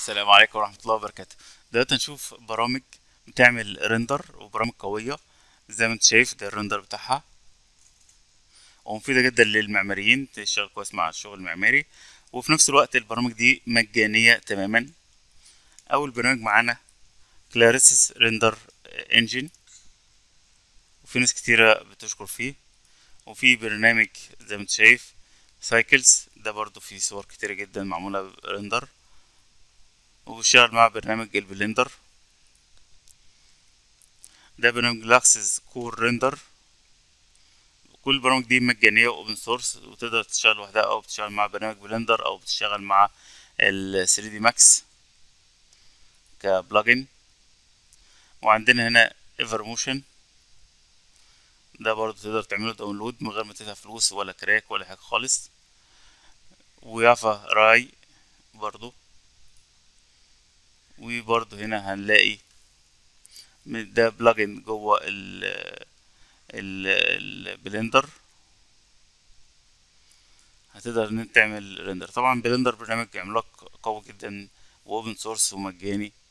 السلام عليكم ورحمة الله وبركاته دلوقتي هنشوف برامج بتعمل ريندر وبرامج قوية زي ما انت شايف ده الريندر بتاعها ومفيدة جدا للمعماريين تشتغل كويس مع الشغل المعماري وفي نفس الوقت البرامج دي مجانية تماما أول برنامج معانا كلاريسيس ريندر انجن وفي ناس كتيرة بتشكر فيه وفي برنامج زي ما انت شايف سايكلز ده برضو فيه صور كتيرة جدا معمولة ريندر وبشتغل مع برنامج البلندر ده برنامج لاكسس كور ريندر كل البرامج دي مجانية واوبن سورس وتقدر تشتغل لوحدها او بتشتغل مع برنامج بلندر او بتشتغل مع ال 3 دي ماكس كبلجن وعندنا هنا ايفر موشن ده برضه تقدر تعمله داونلود من غير ما تدفع فلوس ولا كراك ولا حاجة خالص ويافا راي برضه وبرضه هنا هنلاقي ده بلجن جوه ال ال البلندر هتقدر ان انت تعمل ريندر طبعا بلندر برنامج عملاق قوي جدا واوبن سورس ومجاني